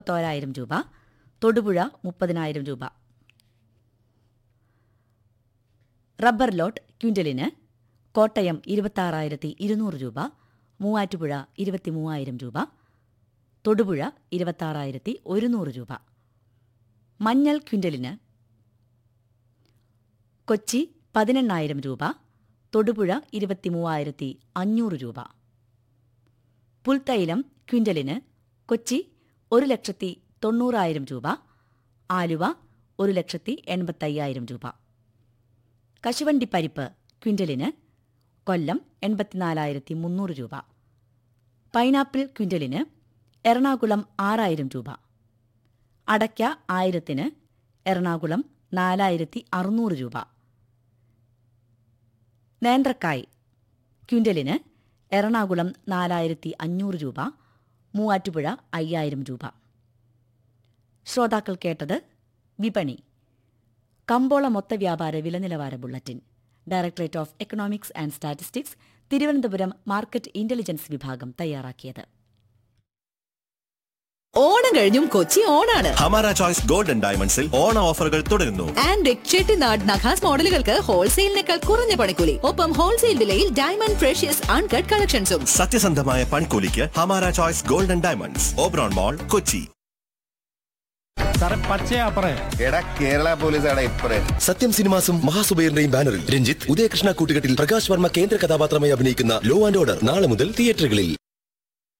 ത്തോരായിരം രൂപ തൊടുപുഴ മുപ്പതിനായിരം രൂപ റബ്ബർ ലോട്ട് ക്വിൻ്റലിന് കോട്ടയം ഇരുപത്താറായിരത്തി ഇരുന്നൂറ് രൂപ മൂവാറ്റുപുഴ ഇരുപത്തി മൂവായിരം രൂപ തൊടുപുഴ ഇരുപത്താറായിരത്തി ഒരുന്നൂറ് രൂപ മഞ്ഞൾ ക്വിൻ്റലിന് കൊച്ചി പതിനെണ്ണായിരം രൂപ തൊടുപുഴ ഇരുപത്തി മൂവായിരത്തി അഞ്ഞൂറ് രൂപ പുൽത്തൈലം ക്വിൻ്റലിന് കൊച്ചി ഒരു ലക്ഷത്തി തൊണ്ണൂറായിരം രൂപ ആലുവ ഒരു ലക്ഷത്തി എൺപത്തയ്യായിരം രൂപ കശുവണ്ടി പരിപ്പ് ക്വിൻ്റലിന് കൊല്ലം എൺപത്തിനാലായിരത്തി മുന്നൂറ് രൂപ പൈനാപ്പിൾ ക്വിൻ്റലിന് എറണാകുളം ആറായിരം രൂപ അടയ്ക്ക ആയിരത്തിന് എറണാകുളം നാലായിരത്തി അറുന്നൂറ് രൂപ നേന്ത്രക്കായ് ക്വിൻ്റലിന് എറണാകുളം നാലായിരത്തി അഞ്ഞൂറ് രൂപ മൂവാറ്റുപുഴ അയ്യായിരം രൂപ ശ്രോതാക്കൾ കേട്ടത് വിപണി കമ്പോള മൊത്ത വ്യാപാര വില നിലവാര bulletin directorate of economics and statistics Thiruvananthapuram market intelligence വിഭാഗം തയ്യാറാക്കിയത് ഓണം കഴിഞ്ഞും കൊച്ചി ഓണാണ് ഹമാര ചോയ്സ് ഗോൾഡൻ ഡയമണ്ട്സിൽ ഓണ ഓഫറുകൾ തുടരുന്നു ആൻഡ് ചെട്ടിനാട് നഖാസ് മോഡലുകൾക്ക് ഹോൾസെയിലിനേക്കാൾ കുറഞ്ഞ പണിക്കൂലി ഒപ്പം ഹോൾസെയിൽ വിലയിൽ ഡയമണ്ട് പ്രഷ്യസ് അൺകട്ട് കളക്ഷൻസും സത്യസന്ധമായ പണിക്കൂലിക്ക് ഹമാര choice golden diamonds Oberon mall Kochi സാറേ പച്ചയാ പറയ എടാ കേരള പോലീസാണ് ഇപ്പറേ സത്യം സിനിമാസും മഹാസുബൈറിന്റെയും ബാനറിൽ രഞ്ജിത്ത് ഉദയകൃഷ്ണ കൂട്ടുകെട്ടിൽ പ്രകാശ് വർമ്മ കേന്ദ്ര കഥാപാത്രമായി അഭിനയിക്കുന്ന ലോ ആൻഡ് ഓർഡർ നാളെ മുതൽ തിയേറ്ററുകളിൽ